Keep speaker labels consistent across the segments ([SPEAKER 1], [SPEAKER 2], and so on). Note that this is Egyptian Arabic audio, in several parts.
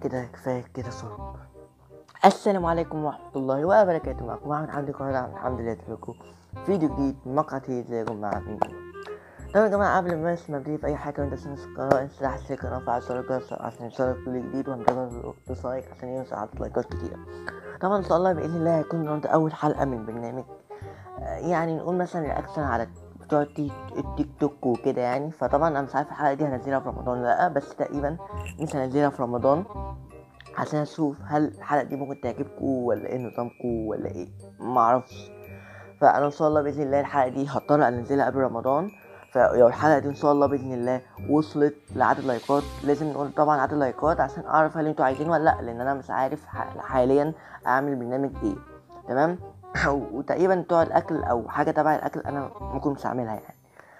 [SPEAKER 1] كده كفايه كده صوت السلام عليكم ورحمة الله وبركاته معكم محمد حمدي قناة الحمد لله لكم فيديو جديد من مقطع جديد زيكم مع مين طبعا يا جماعة قبل ما بس ما ابتدي في أي حاجة وانت تنسى القناة انسى تحت القناة وفعل زر الجرس عشان يوصلك كل جديد وانتظر لايك عشان يوصل عدد لايكات كتيرة طبعا إن شاء الله بإذن الله هيكون النهاردة أول حلقة من برنامج آه، يعني نقول مثلا رياكشن على بتوع التيك التيك توك وكده يعني فطبعا أنا مش عارف الحلقة دي هنزلها في رمضان ولا لأ بس تقريبا مش هنزلها في رمضان عشان اشوف هل الحلقه دي ممكن تعجبكم ولا ايه نظامكم ولا ايه معرفش فانا ان شاء الله باذن الله الحلقه دي هضطر انزلها قبل رمضان فلو الحلقه دي ان شاء الله باذن الله وصلت لعدد لايكات لازم نقول طبعا عدد لايكات عشان اعرف هل انتوا عايزين ولا لا لان انا مش عارف ح- حاليا اعمل برنامج ايه تمام وتقريبا بتوع الاكل او حاجه تبع الاكل انا ممكن مش هعملها يعني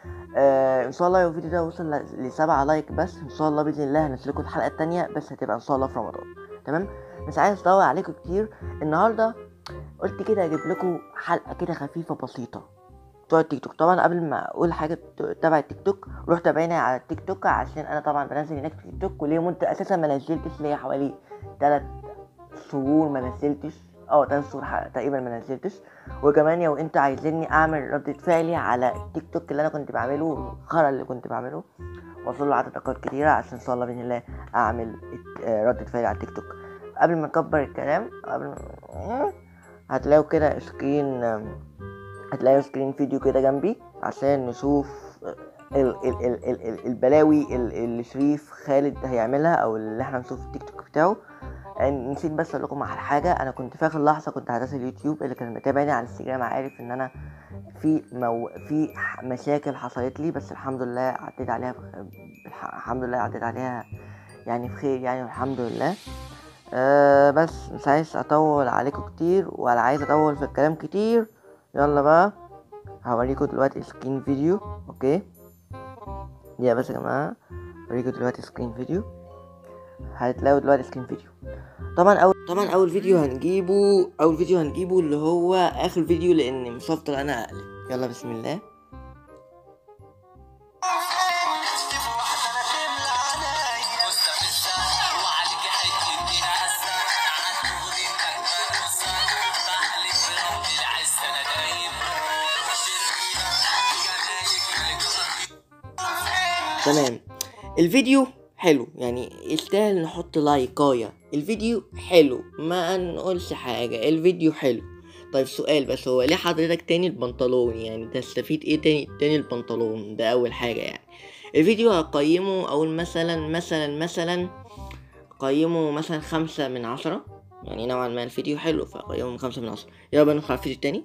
[SPEAKER 1] آه ان شاء الله لو الفيديو ده وصل ل- لسبعة لايك بس ان شاء الله باذن الله هنزل لكم الحلقه التانية بس هتبقى ان شاء الله في رمضان تمام مش عايز اطول عليكم كتير النهارده قلت كده اجيب لكم حلقه كده خفيفه بسيطه بتوع التيك توك طبعا قبل ما اقول حاجه ت- تبع التيك توك روح تابعيني على التيك توك عشان انا طبعا بنزل هناك في التيك توك وليه مده اساسا ما نزلتش ليا حوالي تلات شهور ما نزلتش اه تلات شهور ح- تقريبا ما نزلتش وكمان لو انتوا عايزيني اعمل ردة فعلي على التيك توك اللي انا كنت بعمله الخرا اللي كنت بعمله واصل له عدد دقائق كتيرة عشان ان شاء الله باذن الله اعمل الت- آه، ردة فعلي على التيك توك قبل ما نكبر الكلام قبل ما هتلاقوا كده سكرين آم، هتلاقوا سكرين فيديو كده جنبي عشان نشوف ال ال ال ال ال البلاوي ال- اللي شريف خالد هيعملها او اللي احنا نشوف التيك توك بتاعه يعني نسيت بس اقول لكم على حاجه انا كنت في اخر لحظه كنت هدرس اليوتيوب اللي كان متابعني على الانستجرام عارف ان انا في مو... في ح- مشاكل حصلت لي بس الحمد لله عديت عليها بخ... بالح... الحمد لله عديت عليها يعني بخير يعني والحمد لله أه بس مش عايز اطول عليكم كتير ولا عايز اطول في الكلام كتير يلا بقى هوريكم دلوقتي سكرين فيديو اوكي يا بس يا جماعه هوريكم دلوقتي سكرين فيديو هتلاقوا دلوقتي سكرين فيديو طبعا اول طبعا اول فيديو هنجيبه اول فيديو هنجيبه اللي هو اخر فيديو لان مش هفضل انا اقلب يلا بسم الله تمام الفيديو حلو يعني يستاهل نحط لايكايه الفيديو حلو ما نقولش حاجة الفيديو حلو طيب سؤال بس هو ليه حضرتك تاني البنطلون يعني تستفيد ايه تاني تاني البنطلون ده اول حاجة يعني الفيديو هقيمه اقول مثلا مثلا مثلا قيمه مثلا خمسة من عشرة يعني نوعا ما الفيديو حلو فقيمه من خمسة من عشرة يلا بقى ندخل على الفيديو التاني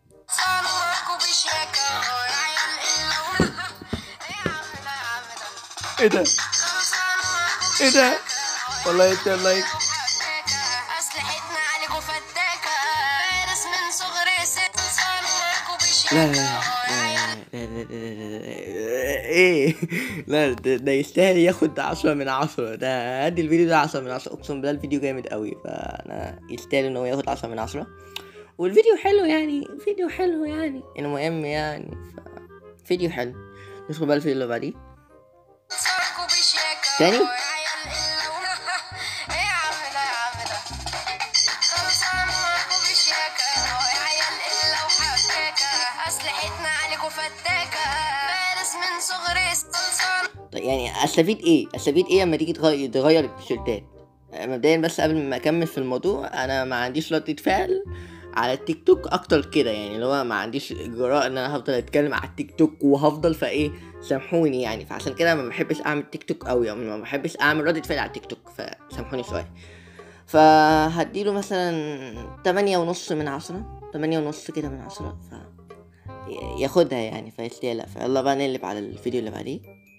[SPEAKER 1] ايه ده ايه ده والله انت لايك
[SPEAKER 2] أسلحتنا عليك وفتاكة فارس من صغر ست صاروخ
[SPEAKER 1] لا لا
[SPEAKER 2] وبشياكة
[SPEAKER 1] لا لا لا لا لا لا ايه لا ده, ده يستاهل ياخد عشرة من عشرة ده ادي الفيديو ده عشرة من عشرة اقسم بالله الفيديو جامد قوي فانا يستاهل ان هو ياخد عشرة من عشرة والفيديو حلو يعني فيديو حلو يعني المهم يعني ف... فيديو حلو ندخل بقى الفيديو اللي بعديه
[SPEAKER 2] صاروخ وبشياكة
[SPEAKER 1] تاني؟
[SPEAKER 2] يا عيال إلا إيه يا عم ده يا عم ده صاروخ وبشياكة يا عيال إلا وحباكة أسلحتنا عليك وفتاكة فارس من صغر ست
[SPEAKER 1] طيب يعني استفيد ايه استفيد ايه لما تيجي تغير, تغير التيشيرتات مبدئيا بس قبل ما اكمل في الموضوع انا ما عنديش ردة فعل على التيك توك اكتر كده يعني اللي هو ما عنديش جراء ان انا هفضل اتكلم على التيك توك وهفضل فايه سامحوني يعني فعشان كده ما بحبش اعمل تيك توك قوي يعني ما بحبش اعمل ردة فعل على التيك توك فسامحوني شويه فهديله مثلا تمانية ونص من عشرة تمانية ونص كده من عشرة ف ياخدها يعني فيستاهل فيلا بقى نقلب على الفيديو اللي بعديه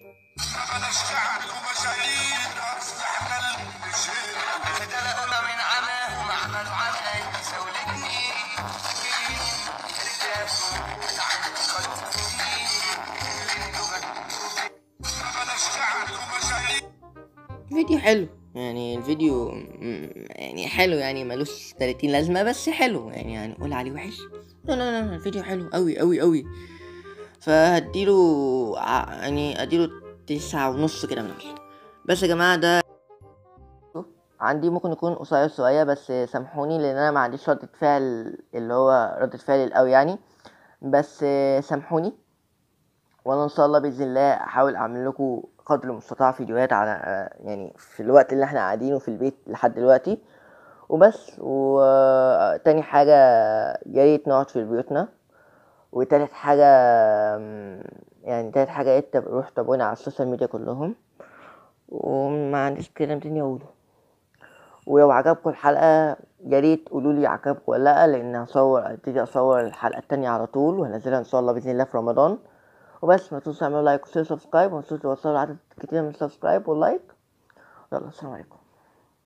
[SPEAKER 2] خلقنا من عماهم عملوا عمل سولتني
[SPEAKER 1] فيديو حلو يعني الفيديو م- يعني حلو يعني ملوش 30 لازمة بس حلو يعني هنقول عليه وحش لا لا لا لا، الفيديو حلو قوي قوي قوي فهديله ع- يعني اديله تسعة ونص كده من عشرة بس يا جماعة ده عندي ممكن يكون قصير شوية بس سامحوني لان انا ما عنديش ردة فعل اللي هو ردة فعل القوي يعني بس سامحوني وانا ان شاء الله باذن الله احاول اعمل لكم قدر المستطاع فيديوهات على يعني في الوقت اللي احنا قاعدينه في البيت لحد دلوقتي وبس وتاني حاجة يا ريت نقعد في بيوتنا وتالت حاجة يعني تالت حاجة يا ريت روح تابعونا على السوشيال ميديا كلهم وما عنديش كلام تاني اقوله ولو عجبكم الحلقة يا ريت قولوا لي عجبكم ولا لا لان هصور ابتدي اصور الحلقة التانية على طول وهنزلها ان شاء الله باذن الله في رمضان وبس ما تنسوش تعملوا لايك وشير سبسكرايب وما تنسوش توصلوا عدد كتير من السبسكرايب واللايك يلا السلام عليكم